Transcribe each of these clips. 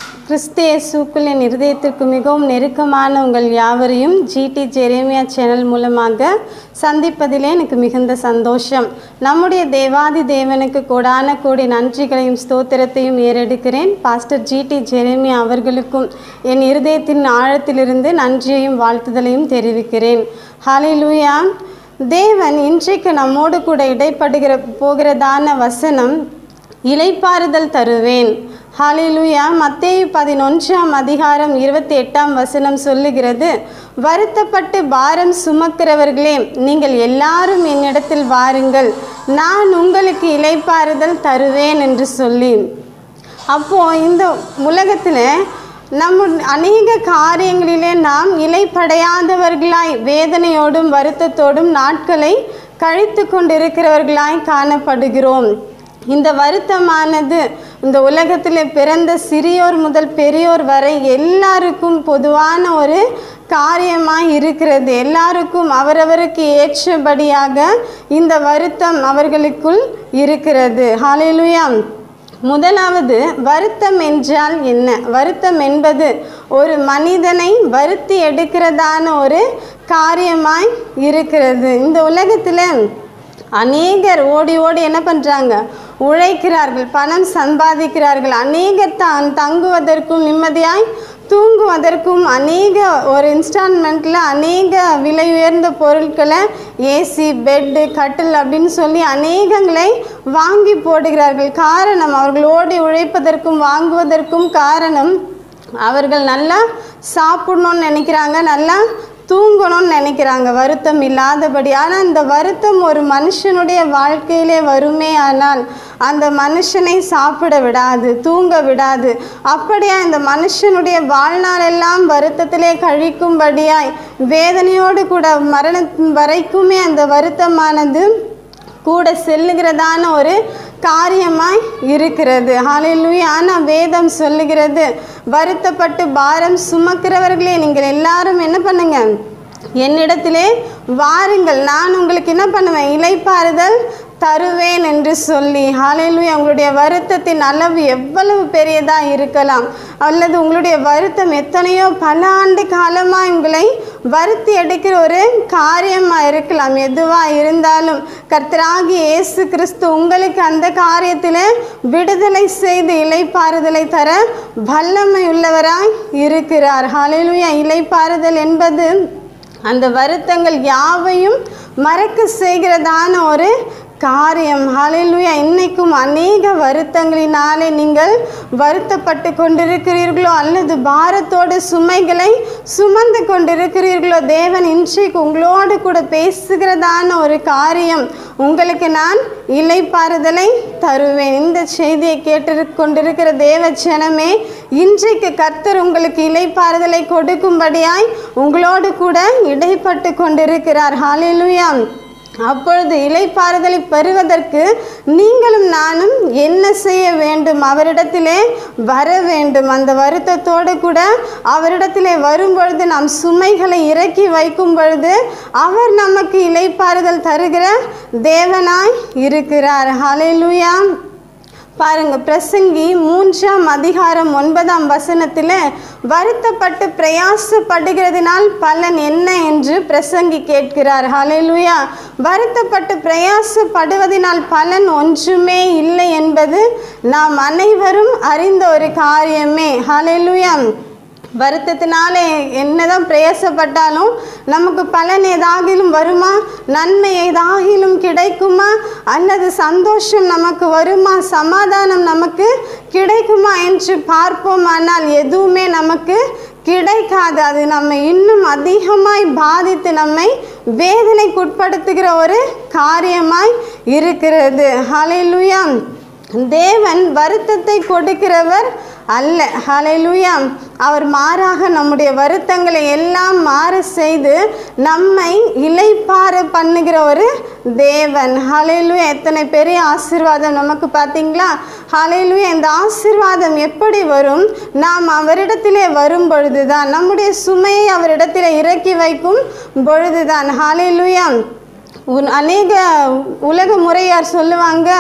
கிறிஸ்து இயேசுக்குள் என் இருதயத்திற்கு மிகவும் நெருக்கமான உங்கள் யாவரையும் ஜிடி ஜெரேமியா சேனல் மூலமாக சந்திப்பதிலே எனக்கு மிகுந்த சந்தோஷம் நம்முடைய தேவாதி தேவனுக்கு கோடான கோடி நன்றிகளையும் ஸ்தோத்திரத்தையும் ஏறெடுக்கிறேன் பாஸ்டர் ஜிடி ஜெரேமியா அவர்களுக்கும் என் இருதயத்தின் ஆழத்திலிருந்து நன்றியையும் வாழ்த்துதலையும் தெரிவிக்கிறேன் ஹalleluya தேவன் இன்றைக்கு நம்மோடு கூட இடைப்படுகிற போகிறதான வசனம் இலைப்பாறுதல் தருவேன் ஹalleluya மத்தேயு பதினொன்றாம் அதிகாரம் இருபத்தி எட்டாம் வசனம் சொல்லுகிறது வருத்தப்பட்டு பாரம் சுமக்கிறவர்களே நீங்கள் எல்லாரும் என்னிடத்தில் வாருங்கள் நான் உங்களுக்கு இலைப்பாறுதல் தருவேன் என்று சொல்லி அப்போ இந்த உலகத்தில் நம்ம அநேக காரியங்களிலே நாம் இலைப்படையாதவர்களாய் வேதனையோடும் வருத்தத்தோடும் நாட்களை கழித்து கொண்டிருக்கிறவர்களாய் காணப்படுகிறோம் இந்த வருத்தமானது இந்த உலகத்தில் பிறந்த சிறியோர் முதல் பெரியோர் வரை எல்லாருக்கும் பொதுவான ஒரு காரியமாய் இருக்கிறது எல்லாருக்கும் அவரவருக்கு ஏற்றபடியாக இந்த வருத்தம் அவர்களுக்குள் இருக்கிறது ஹalleluya முதலாவது வருத்தம் என்றால் என்ன வருத்தம் என்பது ஒரு மனிதனை வருத்தி எடுக்கிறதான ஒரு காரியமாய் இருக்கிறது இந்த உலகத்தில் அநேகர் ஓடி ஓடி என்ன பண்ணுறாங்க உழைக்கிறார்கள் பணம் சம்பாதிக்கிறார்கள் அநேகர் தான் தங்குவதற்கும் நிம்மதியாய் தூங்குவதற்கும் அநேக ஒரு இன்ஸ்டால்மெண்ட்டில் அநேக விலை உயர்ந்த பொருட்களை ஏசி பெட்டு கட்டில் அப்படின்னு சொல்லி அநேகங்களை வாங்கி போடுகிறார்கள் காரணம் அவர்கள் ஓடி உழைப்பதற்கும் வாங்குவதற்கும் காரணம் அவர்கள் நல்லா சாப்பிடணும்னு நினைக்கிறாங்க நல்லா தூங்கணும்னு நினைக்கிறாங்க வருத்தம் இல்லாதபடி ஆனால் இந்த வருத்தம் ஒரு மனுஷனுடைய வாழ்க்கையிலே வருமே ஆனால் அந்த மனுஷனை சாப்பிட விடாது தூங்க விடாது அப்படியா இந்த மனுஷனுடைய வாழ்நாளெல்லாம் வருத்தத்திலே கழிக்கும்படியாய் வேதனையோடு கூட மரணம் வரைக்குமே அந்த வருத்தமானது கூட செல்லுகிறதான ஒரு காரியமாய் இருக்கிறது ஹalleluya ஆனால் வேதம் சொல்லுகிறது வருத்தப்பட்டு பாரம் சுமக்கிறவர்களே நீங்கள் எல்லாரும் என்ன பண்ணுங்க என்னிடத்திலே வாருங்கள் நான் உங்களுக்கு என்ன பண்ணுவேன் இலைப்பாறுதல் தருவேன் என்று சொல்லி ஹalleluya உங்களுடைய வருத்தத்தின் அளவு எவ்வளவு பெரியதாக இருக்கலாம் அல்லது உங்களுடைய வருத்தம் எத்தனையோ பல ஆண்டு காலமாக உங்களை வருத்தி எடுக்கிற ஒரு காரியமாக இருக்கலாம் எதுவாக இருந்தாலும் கர்த்தராகி இயேசு கிறிஸ்து உங்களுக்கு அந்த காரியத்தில் விடுதலை செய்து இலைப்பாறுதலை தர வல்லமை உள்ளவராய் இருக்கிறார் ஹalleluya இலைப்பாறுதல் என்பது அந்த வருத்தங்கள் யாவையும் மறக்க செய்கிறதான ஒரு காரியம் ஹalleluya இன்னைக்கும் அநேக வருத்தங்களினாலே நீங்கள் வருத்தப்பட்டு கொண்டிருக்கிறீர்களோ அல்லது பாரத்தோடு சுமைகளை சுமந்து கொண்டிருக்கிறீர்களோ தேவன் இன்றைக்கு உங்களோடு கூட பேசுகிறதான ஒரு காரியம் உங்களுக்கு நான் இலைப்பாறுதலை தருவேன் இந்த செய்தியை கேட்டு கொண்டிருக்கிற தேவ ஜனமே இன்றைக்கு கர்த்தர் உங்களுக்கு இலைப்பாறுதலை கொடுக்கும்படியாய் உங்களோடு கூட இடைப்பட்டு கொண்டிருக்கிறார் ஹalleluya அப்பொழுது இலைப்பாறுதலை பெறுவதற்கு நீங்களும் நானும் என்ன செய்ய வேண்டும் அவரிடத்திலே வர வேண்டும் அந்த வருத்தத்தோடு கூட அவரிடத்திலே வரும்பொழுது நாம் சுமைகளை இறக்கி வைக்கும் பொழுது அவர் நமக்கு இலைப்பாறுதல் தருகிற தேவனாய் இருக்கிறார் ஹalleluya பாருங்க பிரசங்கி மூன்றாம் அதிகாரம் ஒன்பதாம் வசனத்தில் வருத்தப்பட்டு பிரயாசப்படுகிறதினால் பலன் என்ன என்று பிரசங்கி கேட்கிறார் ஹalleluya வருத்தப்பட்டு பிரயாசப்படுவதினால் பலன் ஒன்றுமே இல்லை என்பது நாம் அனைவரும் அறிந்த ஒரு காரியமே ஹalleluya வருத்தத்தினாலே என்னதான் பிரயாசப்பட்டாலும் நமக்கு பலன் ஏதாகிலும் வருமா நன்மை ஏதாகிலும் கிடைக்குமா அல்லது சந்தோஷம் நமக்கு வருமா சமாதானம் நமக்கு கிடைக்குமா என்று பார்ப்போமானால் எதுவுமே நமக்கு கிடைக்காது அது நம்ம இன்னும் அதிகமாய் பாதித்து நம்மை வேதனைக்குட்படுத்துகிற ஒரு காரியமாய் இருக்கிறது ஹalleluya தேவன் வருத்தத்தை கொடுக்கிறவர் அல்ல ஹalleluya அவர் மாறாக நம்முடைய வருத்தங்களை எல்லாம் மாற செய்து நம்மை இலைப்பார பண்ணுகிற ஒரு தேவன் ஹalleluya எத்தனை பெரிய ஆசீர்வாதம் நமக்கு பார்த்தீங்களா ஹalleluya இந்த ஆசீர்வாதம் எப்படி வரும் நாம் அவரிடத்திலே வரும் பொழுதுதான் நம்முடைய சுமையை அவரிடத்திலே இறக்கி வைக்கும் பொழுதுதான் ஹalleluya உன் அநேக உலக முறையார் சொல்லுவாங்க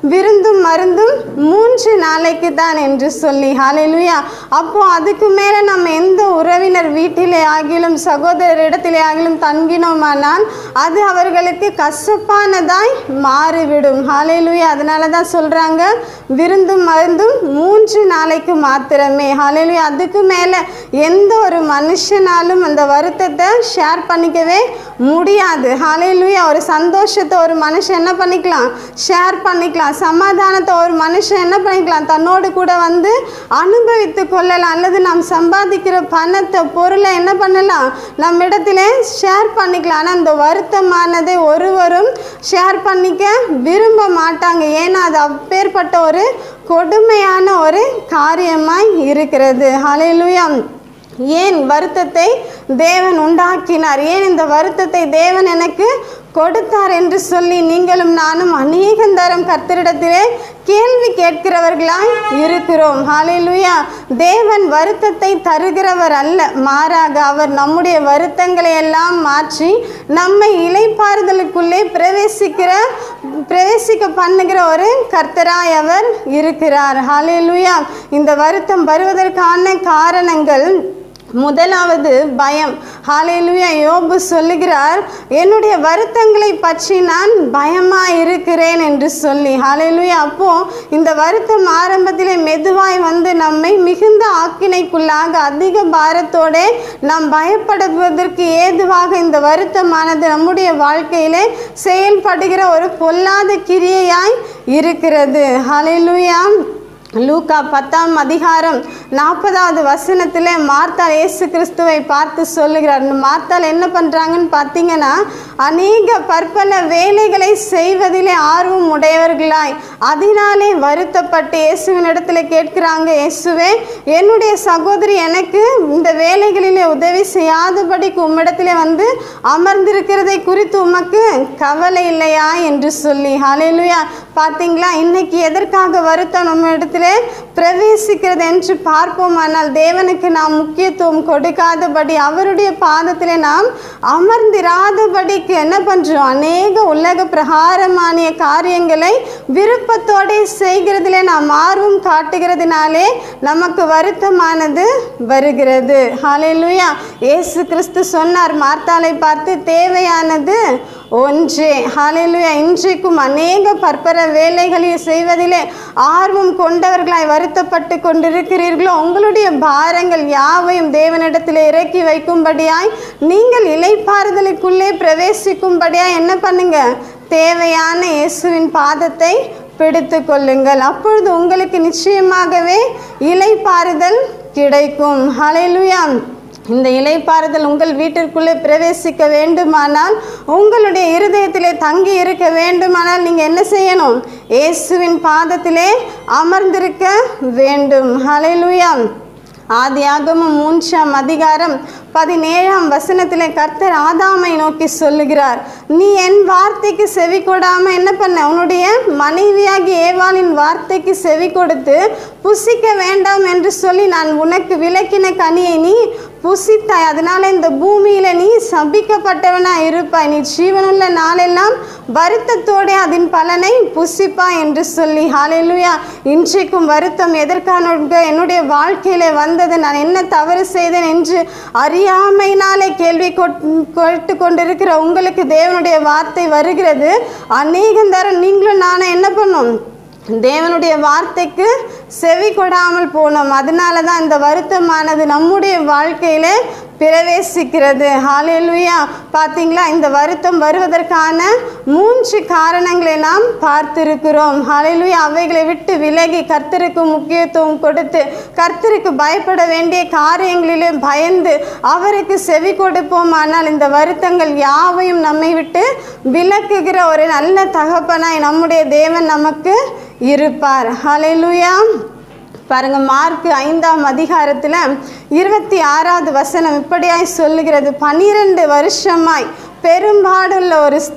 விருந்தும் மருந்தும் மூன்று நாளைக்கு தான் என்று சொல்லி ஹalleluya அப்போ அதுக்கு மேலே நம்ம எந்த உறவினர் வீட்டிலே ஆகிலும் சகோதரரிடத்திலே ஆகிலும் தங்கினோமானால் அது அவர்களுக்கு கசப்பானதாய் மாறிவிடும் ஹalleluya அதனால தான் சொல்றாங்க விருந்தும் மருந்தும் மூன்று நாளைக்கு மாத்திரமே ஹalleluya அதுக்கு மேலே எந்த ஒரு மனுஷனாலும் அந்த வருத்தத்தை ஷேர் பண்ணிக்கவே முடியாது ஹalleluya ஒரு சந்தோஷத்தை ஒரு மனுஷன் என்ன பண்ணிக்கலாம் ஷேர் பண்ணிக்கலாம் சமாதானத்தை ஒரு மனுஷன் என்ன பண்ணிக்கலாம் தன்னோடு கூட வந்து அனுபவித்து கொள்ளலாம் அல்லது நாம் சம்பாதிக்கிற பணத்தை பொருளை என்ன பண்ணலாம் நம்ம இடத்திலே ஷேர் பண்ணிக்கலாம் ஆனால் அந்த வருத்தமானதை ஒருவரும் ஷேர் பண்ணிக்க விரும்ப மாட்டாங்க ஏன்னா அது அப்பேற்பட்ட ஒரு கொடுமையான ஒரு காரியமாய் இருக்கிறது ஹalleluya ஏன் வருத்தத்தை தேவன் உண்டாக்கினார் ஏன் இந்த வருத்தத்தை தேவன் எனக்கு கொடுத்தார் என்று சொல்லி நீங்களும் நானும் அநேகந்தரம் கர்த்தரிடத்திலே கேள்வி கேட்கிறவர்களாய் இருக்கிறோம் ஹalleluya தேவன் வருத்தத்தை தருகிறவர் அல்ல மாறாக அவர் நம்முடைய வருத்தங்களை எல்லாம் மாற்றி நம்மை இலைப்பாறுதலுக்குள்ளே பிரவேசிக்கிற பிரவேசிக்க பண்ணுகிற ஒரு கர்த்தராய் அவர் இருக்கிறார் ஹalleluya இந்த வருத்தம் வருவதற்கான காரணங்கள் முதலாவது பயம் ஹalleluya யோபு சொல்லுகிறார் என்னுடைய வருத்தங்களை பற்றி நான் பயமா இருக்கிறேன் என்று சொல்லி ஹalleluya அப்போ இந்த வருத்தம் ஆரம்பத்திலே மெதுவாய் வந்து நம்மை மிகுந்த ஆக்கினைக்குள்ளாக அதிக பாரத்தோட நாம் பயப்படுவதற்கு ஏதுவாக இந்த வருத்தமானது நம்முடைய வாழ்க்கையிலே செயல்படுகிற ஒரு பொல்லாத கிரியையாய் இருக்கிறது ஹalleluya லூக்கா பத்தாம் அதிகாரம் நாற்பதாவது வசனத்தில் மார்த்தாள் இயேசு கிறிஸ்துவை பார்த்து சொல்லுகிறார் இந்த மார்த்தாள் என்ன பண்ணுறாங்கன்னு பார்த்தீங்கன்னா அநேக பற்பல வேலைகளை செய்வதிலே ஆர்வம் உடையவர்களாய் அதனாலே வருத்தப்பட்டு இயேசுவின் இடத்துல கேட்கிறாங்க இயேசுவே என்னுடைய சகோதரி எனக்கு இந்த வேலைகளிலே உதவி செய்யாதபடிக்கு உம்மிடத்திலே வந்து அமர்ந்திருக்கிறதை குறித்து உமக்கு கவலை இல்லையா என்று சொல்லி ஹalleluya பார்த்தீங்களா இன்னைக்கு எதற்காக வருத்தம் நம்ம இடத்துல பிரவேசிக்கிறது என்று பார்ப்போமானால் தேவனுக்கு நாம் முக்கியத்துவம் கொடுக்காதபடி அவருடைய பாதத்திலே நாம் அமர்ந்திராதபடிக்கு என்ன பண்ணுறோம் அநேக உலக பிரகாரமான காரியங்களை விருப்பத்தோட செய்கிறதிலே நாம் ஆர்வம் காட்டுகிறதுனாலே நமக்கு வருத்தமானது வருகிறது ஹalleluya இயேசு கிறிஸ்து சொன்னார் மார்த்தாளை பார்த்து தேவையானது ஒன்றே ஹalleluya இன்றைக்கும் அநேக பற்பர வேலைகளை செய்வதிலே ஆர்வம் கொண்டவர்களாய் வருத்தப்பட்டு கொண்டிருக்கிறீர்களோ உங்களுடைய பாரங்கள் யாவையும் தேவனிடத்தில் இறக்கி வைக்கும்படியாய் நீங்கள் இலைப்பாறுதலுக்குள்ளே பிரவேசிக்கும்படியாய் என்ன பண்ணுங்க தேவையான இயேசுவின் பாதத்தை பிடித்து கொள்ளுங்கள் அப்பொழுது உங்களுக்கு நிச்சயமாகவே இலைப்பாறுதல் கிடைக்கும் ஹalleluya இந்த இலைப்பாறுதல் உங்கள் வீட்டிற்குள்ளே பிரவேசிக்க வேண்டுமானால் உங்களுடைய இருதயத்திலே தங்கி இருக்க வேண்டுமானால் நீங்கள் என்ன செய்யணும் இயேசுவின் பாதத்திலே அமர்ந்திருக்க வேண்டும் ஹalleluya ஆதியாகமம் மூன்றாம் அதிகாரம் பதினேழாம் வசனத்திலே கர்த்தர் ஆதாமை நோக்கி சொல்லுகிறார் நீ என் வார்த்தைக்கு செவி கொடாம என்ன பண்ண உன்னுடைய மனைவியாகி ஏவாளின் வார்த்தைக்கு செவி கொடுத்து புசிக்க வேண்டாம் என்று சொல்லி நான் உனக்கு விளக்கின கனியை நீ புசித்தாய் அதனால இந்த பூமியில நீ சபிக்கப்பட்டவனா இருப்பாய் நீ ஜீவனுள்ள நாளெல்லாம் வருத்தத்தோட அதன் பலனை புசிப்பாய் என்று சொல்லி ஹalleluya இன்றைக்கும் வருத்தம் எதற்கான என்னுடைய வாழ்க்கையில வந்தது நான் என்ன தவறு செய்தேன் என்று அறியாமையினாலே கேள்வி கேட்டு கொண்டிருக்கிற உங்களுக்கு தேவனுடைய வார்த்தை வருகிறது அநேகம் தரம் நீங்களும் நானும் என்ன பண்ணோம் தேவனுடைய வார்த்தைக்கு செவி கொடாமல் போனோம் அதனால தான் இந்த வருத்தமானது நம்முடைய வாழ்க்கையில பிரவேசிக்கிறது ஹalleluya பார்த்தீங்களா இந்த வருத்தம் வருவதற்கான மூன்று காரணங்களை நாம் பார்த்திருக்கிறோம் ஹalleluya அவைகளை விட்டு விலகி கர்த்தருக்கு முக்கியத்துவம் கொடுத்து கர்த்தருக்கு பயப்பட வேண்டிய காரியங்களிலே பயந்து அவருக்கு செவி கொடுப்போம் ஆனால் இந்த வருத்தங்கள் யாவையும் நம்மை விட்டு விலக்குகிற ஒரு நல்ல தகப்பனாய் நம்முடைய தேவன் நமக்கு இருப்பார் ஹalleluya பாருங்க மார்க் ஐந்தாம் அதிகாரத்தில் இருபத்தி ஆறாவது வசனம் இப்படியாய் சொல்லுகிறது பனிரெண்டு வருஷமாய் பெரும்பாடுள்ள ஒரு ஸ்திரீ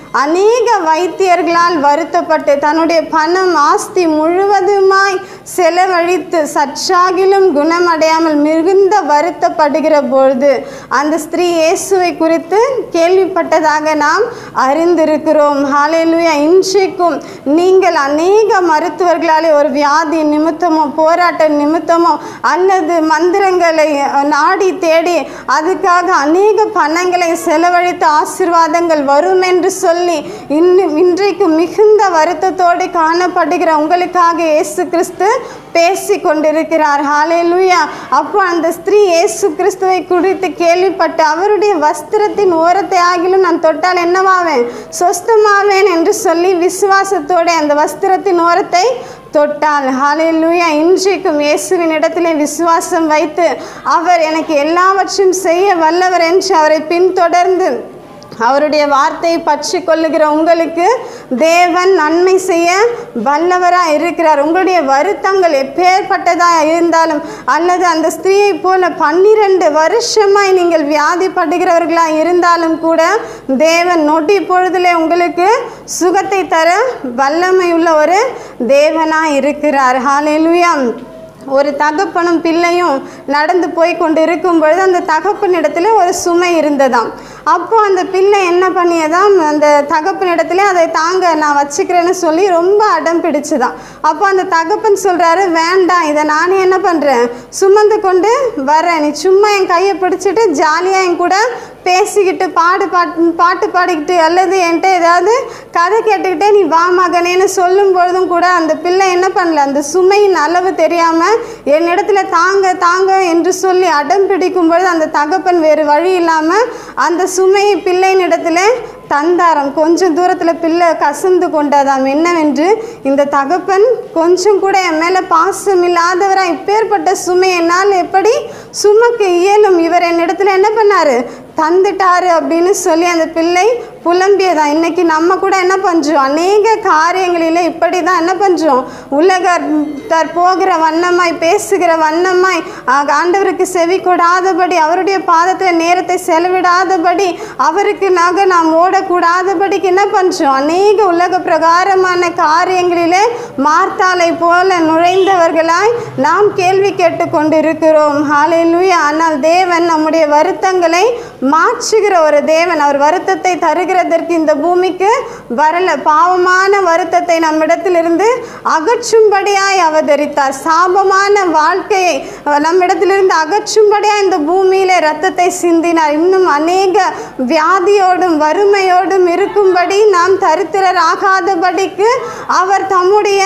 அநேக வைத்தியர்களால் வருத்தப்பட்டு தன்னுடைய பணம் ஆஸ்தி முழுவதுமாய் செலவழித்து சற்றாகிலும் குணமடையாமல் மிகுந்த வருத்தப்படுகிற பொழுது அந்த ஸ்திரீ இயேசுவை குறித்து கேள்விப்பட்டதாக நாம் அறிந்திருக்கிறோம் ஹalleluya இன்றைக்கும் நீங்கள் அநேக மருத்துவர்களாலே ஒரு வியாதி நிமித்தமோ போராட்ட நிமித்தமோ அல்லது மந்திரங்களை நாடி தேடி அதுக்காக அநேக பணங்களை செலவழித்து ஆசீர்வாதங்கள் வரும் என்று சொல்லி இன்னும் இன்றைக்கு மிகுந்த வருத்தத்தோடு காணப்படுகிற உங்களுக்காக இயேசு கிறிஸ்து பேசி கொண்டிருக்கிறார் ஹalleluya அப்போ அந்த ஸ்திரீ இயேசு கிறிஸ்துவை குறித்து கேள்விப்பட்டு அவருடைய வஸ்திரத்தின் ஓரத்தை ஆகிலும் நான் தொட்டால் என்னவாவேன் சொஸ்தமாவேன் என்று சொல்லி விசுவாசத்தோடு அந்த வஸ்திரத்தின் ஓரத்தை தொட்டால் ஹalleluya இன்றைக்கும் இயேசுவின் இடத்திலே விசுவாசம் வைத்து அவர் எனக்கு எல்லாவற்றையும் செய்ய வல்லவர் என்று அவரை பின்தொடர்ந்து அவருடைய வார்த்தையை பற்றி கொள்ளுகிற உங்களுக்கு தேவன் நன்மை செய்ய வல்லவராக இருக்கிறார் உங்களுடைய வருத்தங்கள் எப்பேற்பட்டதாக இருந்தாலும் அல்லது அந்த ஸ்திரீயை போல பன்னிரண்டு வருஷமாய் நீங்கள் வியாதிப்படுகிறவர்களாக இருந்தாலும் கூட தேவன் நொடி பொழுதிலே உங்களுக்கு சுகத்தை தர வல்லமை உள்ள ஒரு தேவனாக இருக்கிறார் ஹalleluya ஒரு தகப்பனும் பிள்ளையும் நடந்து போய் கொண்டு இருக்கும் பொழுது அந்த தகப்பனிடத்துல ஒரு சுமை இருந்ததாம் அப்போ அந்த பிள்ளை என்ன பண்ணியதாம் அந்த தகப்பனிடத்துல அதை தாங்க நான் வச்சுக்கிறேன்னு சொல்லி ரொம்ப அடம் பிடிச்சுதான் அப்போ அந்த தகப்பன் சொல்றாரு வேண்டாம் இதை நானே என்ன பண்றேன் சுமந்து கொண்டு வரேன் நீ சும்மா என் கையை பிடிச்சிட்டு ஜாலியாக என் கூட பேசிக்கிட்டு பாடு பாட்டு பாட்டு பாடிக்கிட்டு அல்லது என்கிட்ட ஏதாவது கதை கேட்டுக்கிட்டே நீ வா மகனேன்னு சொல்லும் பொழுதும் கூட அந்த பிள்ளை என்ன பண்ணல அந்த சுமையின் அளவு தெரியாமல் என்னிடத்துல தாங்க தாங்க என்று சொல்லி அடம் பிடிக்கும் பொழுது அந்த தகப்பன் வேறு வழி இல்லாமல் அந்த சுமையை பிள்ளையின் இடத்துல தந்தாராம் கொஞ்சம் தூரத்தில் பிள்ளை கசந்து கொண்டதாம் என்னவென்று இந்த தகப்பன் கொஞ்சம் கூட என் மேலே பாசம் இல்லாதவரா இப்பேற்பட்ட சுமை என்னால் எப்படி சுமக்க இயலும் இவர் என்னிடத்துல என்ன பண்ணாரு தந்துட்டாரு அப்படின்னு சொல்லி அந்த பிள்ளை புலம்பியதான் இன்னைக்கு நம்ம கூட என்ன பண்ணுறோம் அநேக காரியங்களில் இப்படி தான் என்ன பண்ணுறோம் உலகத்தார் போகிற வண்ணமாய் பேசுகிற வண்ணமாய் ஆக, ஆண்டவருக்கு செவி கொடாதபடி அவருடைய பாதத்தில் நேரத்தை செலவிடாதபடி அவருக்கு நக நாம் ஓடக்கூடாதபடிக்கு என்ன பண்ணுறோம் அநேக உலக பிரகாரமான காரியங்களிலே மார்த்தாலை போல நுழைந்தவர்களாய் நாம் கேள்வி கேட்டு கொண்டிருக்கிறோம் ஹalleluya ஆனால் தேவன் நம்முடைய வருத்தங்களை மாற்றுகிற ஒரு தேவன் அவர் வருத்தத்தை தருகிறதற்கு இந்த பூமிக்கு வரல பாவமான வருத்தத்தை நம்மிடத்திலிருந்து அகற்றும்படியாய் அவதரித்தார் சாபமான வாழ்க்கையை அவர் நம்மிடத்திலிருந்து அகற்றும்படியாய் இந்த பூமியிலே ரத்தத்தை சிந்தினார் இன்னும் அநேக வியாதியோடும் வறுமையோடும் இருக்கும்படி நாம் தரித்திரர் ஆகாதபடிக்கு அவர் தம்முடைய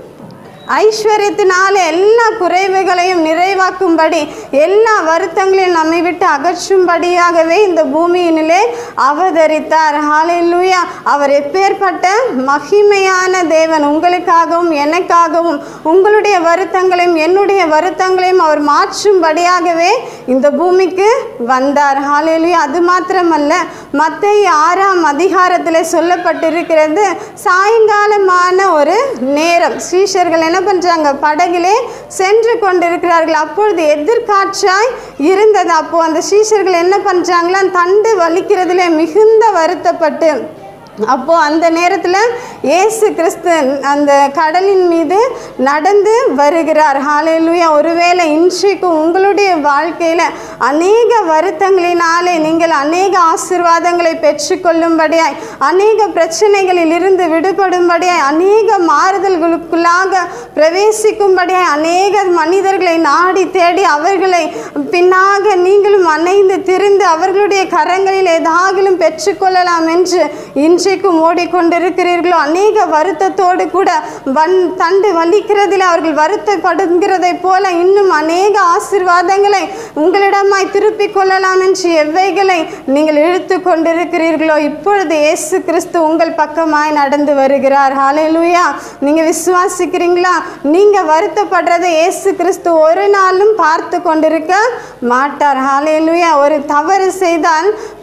ஐஸ்வர்யத்தினால எல்லா குறைவுகளையும் நிறைவாக்கும்படி எல்லா வருத்தங்களையும் நம்மை விட்டு அகற்றும்படியாகவே இந்த பூமியினிலே அவதரித்தார் ஹalleluya அவர் எப்பேற்பட்ட மகிமையான தேவன் உங்களுக்காகவும் எனக்காகவும் உங்களுடைய வருத்தங்களையும் என்னுடைய வருத்தங்களையும் அவர் மாற்றும்படியாகவே இந்த பூமிக்கு வந்தார் ஹalleluya அது மாத்திரமல்ல மத்திய ஆறாம் அதிகாரத்தில் சொல்லப்பட்டிருக்கிறது சாயங்காலமான ஒரு நேரம் ஸ்ரீஷர்கள் என்ன பண்ணுறாங்க படகிலே சென்று கொண்டிருக்கிறார்கள் அப்பொழுது எதிர்காற்றாய் இருந்தது அப்போ அந்த ஸ்ரீஷர்கள் என்ன பண்ணுறாங்களா தண்டு வலிக்கிறதுல மிகுந்த வருத்தப்பட்டு அப்போ அந்த நேரத்தில் இயேசு கிறிஸ்து அந்த கடலின் மீது நடந்து வருகிறார் ஹalleluya ஒருவேளை இன்றைக்கு உங்களுடைய வாழ்க்கையில் அநேக வருத்தங்களினாலே நீங்கள் அநேக ஆசீர்வாதங்களை பெற்றுக்கொள்ளும்படியாய் அநேக பிரச்சனைகளில் இருந்து விடுபடும்படியாய் அநேக மாறுதல்களுக்குள்ளாக பிரவேசிக்கும்படியாய் அநேக மனிதர்களை நாடி தேடி அவர்களை பின்னாக நீங்களும் அணைந்து திரிந்து அவர்களுடைய கரங்களில் ஏதாகிலும் பெற்றுக்கொள்ளலாம் என்று இன்றைக்கும் ஓடிக்கொண்டிருக்கிறீர்களோ அநேக வருத்தத்தோடு கூட வன் தண்டு வலிக்கிறதில் அவர்கள் வருத்தப்படுகிறதைப் போல இன்னும் அநேக ஆசீர்வாதங்களை உங்களிடமாய் திருப்பிக் கொள்ளலாம் என்று எவைகளை நீங்கள் இழுத்து கொண்டிருக்கிறீர்களோ இப்பொழுது இயேசு கிறிஸ்து உங்கள் பக்கமாய் நடந்து வருகிறார் ஹalleluya நீங்க விசுவாசிக்கிறீங்களா நீங்க வருத்தப்படுறதை இயேசு கிறிஸ்து ஒரு நாளும் பார்த்து கொண்டிருக்க மாட்டார் ஹalleluya ஒரு தவறு செய்தால்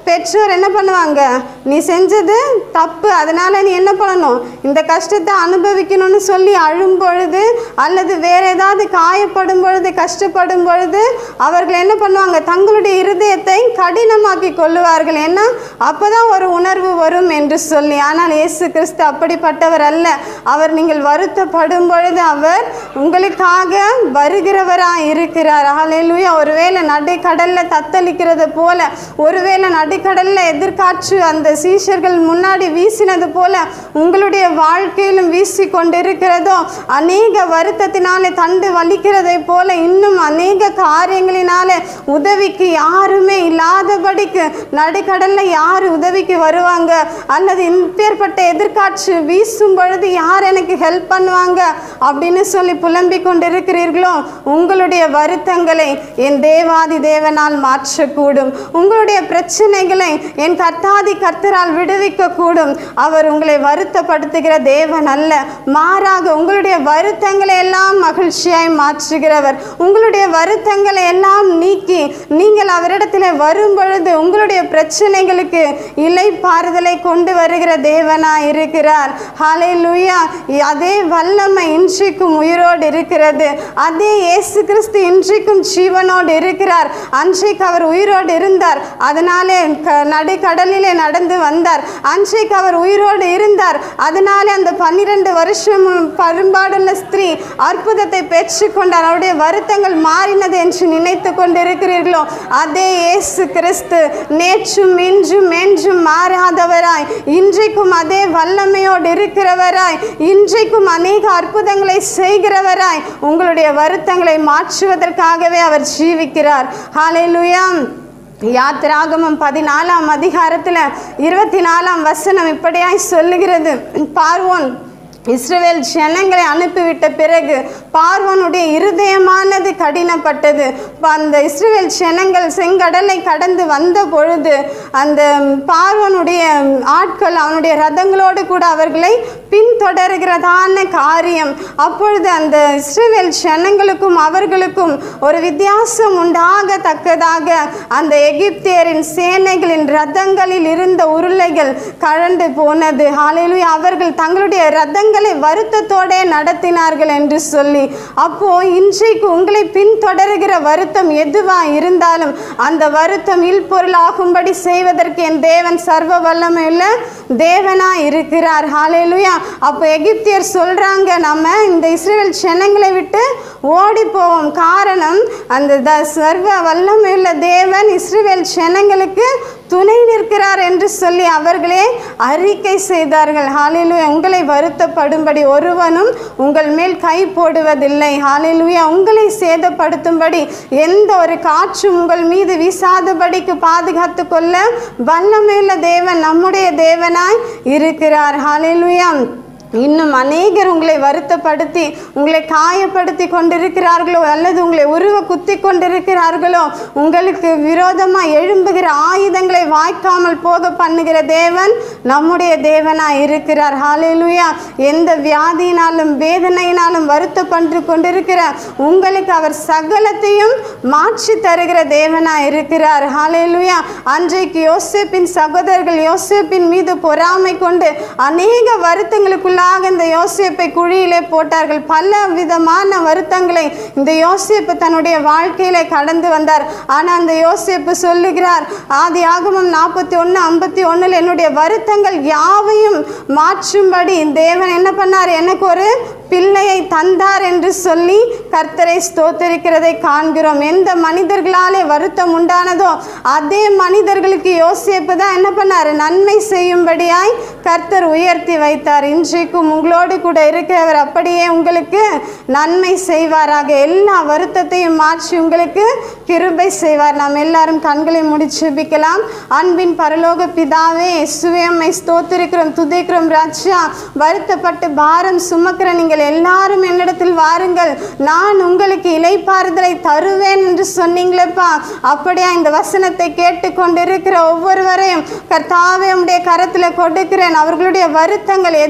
பெற்றோர் என்ன பண்ணுவாங்க நீ செஞ்சது தப்பு அதனால நீ என்ன பண்ணணும் இந்த கஷ்டத்தை அனுபவிக்கணும்னு சொல்லி அழும் பொழுது அல்லது வேற ஏதாவது காயப்படும் பொழுது கஷ்டப்படும் பொழுது அவர்கள் என்ன பண்ணுவாங்க தங்களுடைய இருதயத்தை கடினமாக்கி கொள்ளுவார்கள் ஏன்னா அப்பதான் ஒரு உணர்வு வரும் என்று சொல்லி ஆனால் இயேசு கிறிஸ்து அப்படிப்பட்டவர் அல்ல அவர் நீங்கள் வருத்தப்படும் பொழுது அவர் உங்களுக்காக வருகிறவராய் இருக்கிறார் ஹalleluya ஒருவேளை நடுக்கடல்ல தத்தளிக்கிறது போல ஒருவேளை நடுக்கடல்ல எதிர்காற்று அந்த சீஷர்கள் முன்னாடி வீசினது போல உங்களுடைய வாழ்க்கையிலும் வீசி கொண்டிருக்கிறதோ அநேக வருத்தத்தினாலே தண்டு வலிக்கிறதை போல இன்னும் அநேக காரியங்களினாலே உதவிக்கு யாருமே இல்லாதபடிக்கு நடுக்கடல்ல யார் உதவிக்கு வருவாங்க அல்லது இப்பேற்பட்ட எதிர்காற்று வீசும் பொழுது யார் எனக்கு ஹெல்ப் பண்ணுவாங்க அப்படின்னு சொல்லி புலம்பிக் கொண்டிருக்கிறீர்களோ உங்களுடைய வருத்தங்களை என் தேவாதி தேவனால் மாற்றக்கூடும் உங்களுடைய பிரச்சனைகளை என் கர்த்தாதி கர்த்தரால் விடுவிக்க கூடும் அவர் உங்களை வருத்தப்படுத்துகிற தேவன் அல்ல மாறாக உங்களுடைய வருத்தங்களை எல்லாம் மகிழ்ச்சியாய் மாற்றுகிறவர் உங்களுடைய வருத்தங்களை எல்லாம் நீக்கி நீங்கள் அவரிடத்தில் வரும் பொழுது உங்களுடைய பிரச்சனைகளுக்கு இலைப்பாறுதலை கொண்டு வருகிற தேவனாய் இருக்கிறார் ஹalleluya அதே வல்லமை இன்றைக்கும் உயிரோடு இருக்கிறது அதே இயேசு கிறிஸ்து இன்றைக்கும் ஜீவனோடு இருக்கிறார் அன்றைக்கு அவர் உயிரோடு இருந்தார் அதனாலே க- நடுக்கடலிலே நடந்து வந்தார் அன்றைக்கு அவர் உயிரோடு இருந்தார் அதனாலே அந்த பன்னிரண்டு வருஷம் பரும்பாடுள்ள ஸ்திரீ அற்புதத்தை பெற்றுக்கொண்டார் அவருடைய வருத்தங்கள் மாறினது என்று நினைத்து கொண்டிருக்கிறீர்களோ அதே இயேசு கிறிஸ்து நேற்றும் இன்றும் என்றும் மாறாதவராய் இன்றைக்கும் அதே வல்லமையோடு இருக்கிறவராய் இன்றைக்கும் அநேக அற்புதங்களை செய்கிறவராய் உங்களுடைய வருத்தங்களை மாற்றுவதற்காகவே அவர் ஜீவிக்கிறார் ஹalleluya யாத்திராகமம் பதினாலாம் அதிகாரத்தில் இருபத்தி நாலாம் வசனம் இப்படியாய் சொல்லுகிறது பார்வோன் இஸ்ரவேல் ஜனங்களை அனுப்பிவிட்ட பிறகு பார்வோனுடைய இருதயமானது கடினப்பட்டது அப்ப அந்த இஸ்ரவேல் ஜனங்கள் செங்கடலை கடந்து வந்த பொழுது அந்த பார்வோனுடைய ஆட்கள் அவனுடைய ரதங்களோடு கூட அவர்களை பின்தொடர்கிறதான காரியம் அப்பொழுது அந்த இஸ்ரவேல் ஜனங்களுக்கும் அவர்களுக்கும் ஒரு வித்தியாசம் உண்டாகத்தக்கதாக அந்த எகிப்தியரின் சேனைகளின் ரதங்களில் இருந்த உருளைகள் கழண்டு போனது ஹalleluya அவர்கள் தங்களுடைய ரதங்களை வருத்தத்தோடே நடத்தினார்கள் என்று சொல்லி அப்போ இன்றைக்கு உங்களை பின்தொடருகிற வருத்தம் எதுவா இருந்தாலும் அந்த வருத்தம் இல்பொருளாகும்படி செய்வதற்கு என் தேவன் சர்வ வல்லமையுள்ள தேவனா இருக்கிறார் ஹalleluya அப்போ எகிப்தியர் சொல்றாங்க நம்ம இந்த இஸ்ரேல் ஜனங்களை விட்டு ஓடி போவோம் காரணம் அந்த த சர்வ வல்லமையுள்ள தேவன் இஸ்ரேல் ஜனங்களுக்கு துணை நிற்கிறார் என்று சொல்லி அவர்களே அறிக்கை செய்தார்கள் ஹalleluya உங்களை வருத்தப்படும்படி ஒருவனும் உங்கள் மேல் கை போடுவதில்லை ஹalleluya உங்களை சேதப்படுத்தும்படி எந்த ஒரு காற்றும் உங்கள் மீது வீசாதபடிக்கு பாதுகாத்து கொள்ள வல்லமையுள்ள தேவன் நம்முடைய தேவனாய் இருக்கிறார் ஹalleluya இன்னும் அநேகர் உங்களை வருத்தப்படுத்தி உங்களை காயப்படுத்தி கொண்டிருக்கிறார்களோ அல்லது உங்களை உருவ குத்தி கொண்டிருக்கிறார்களோ உங்களுக்கு விரோதமாக எழும்புகிற ஆயுதங்களை வாய்க்காமல் போக பண்ணுகிற தேவன் நம்முடைய தேவனாய் இருக்கிறார் ஹalleluya எந்த வியாதியினாலும் வேதனையினாலும் வருத்தப்பட்டு கொண்டிருக்கிற உங்களுக்கு அவர் சகலத்தையும் மாற்றி தருகிற தேவனாய் இருக்கிறார் ஹalleluya அன்றைக்கு யோசேப்பின் சகோதரர்கள் யோசேப்பின் மீது பொறாமை கொண்டு அநேக வருத்தங்களுக்குள்ளாக இந்த யோசேப்பை குழியிலே போட்டார்கள் பல விதமான வருத்தங்களை இந்த யோசேப்பு தன்னுடைய வாழ்க்கையிலே கடந்து வந்தார் ஆனால் அந்த யோசேப்பு சொல்லுகிறார் ஆதி ஆகமம் நாற்பத்தி ஒன்று ஐம்பத்தி ஒன்றில் என்னுடைய வருத்தங்கள் யாவையும் மாற்றும்படி தேவன் என்ன பண்ணார் எனக்கு ஒரு பிள்ளையை தந்தார் என்று சொல்லி கர்த்தரை ஸ்தோத்தரிக்கிறதை காண்கிறோம் எந்த மனிதர்களாலே வருத்தம் உண்டானதோ அதே மனிதர்களுக்கு யோசேப்பு தான் என்ன பண்ணார் நன்மை செய்யும்படியாய் கர்த்தர் உயர்த்தி வைத்தார் இன்றைக்கும் உங்களோடு கூட இருக்கிறவர் அப்படியே உங்களுக்கு நன்மை செய்வாராக எல்லா வருத்தத்தையும் மாற்றி உங்களுக்கு கிருபை செய்வார் நாம் எல்லாரும் கண்களை முடிச்சு ஜெபிக்கலாம் அன்பின் பரலோக பிதாவே சுயம்மை ஸ்தோத்திருக்கிறோம் துதிக்கிறோம் ராஜா வருத்தப்பட்டு பாரம் சுமக்கிற நீங்கள் எல்லாரும் என்னிடத்தில் வாருங்கள் நான் உங்களுக்கு இலைப்பாறுதலை தருவேன் என்று சொன்னீங்களேப்பா அப்படியா இந்த வசனத்தை கேட்டுக்கொண்டிருக்கிற ஒவ்வொருவரையும் கர்த்தாவே உம்முடைய கரத்தில் கொடுக்கிறேன் அவர்களுடைய வருத்தங்கள் எதுவா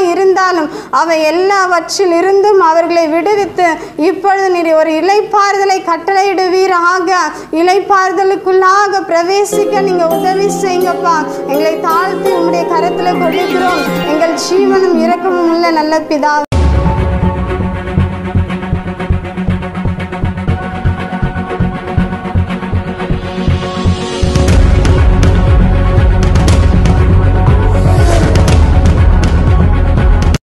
இருந்தாலும் அவை எல்லாவற்றில் இருந்தும் அவர்களை விடுவித்து இப்பொழுது நீர் ஒரு இலைப்பாறுதலை கட்டளையிடுவீராக இலைப்பாறுதலுக்குள்ளாக பிரவேசிக்க நீங்க உதவி செய்யுங்கப்பா எங்களை தாழ்த்தி உம்முடைய கரத்துல கொடுக்கிறோம் எங்கள் ஜீவனும் இரக்கமும் உள்ள நல்ல பிதா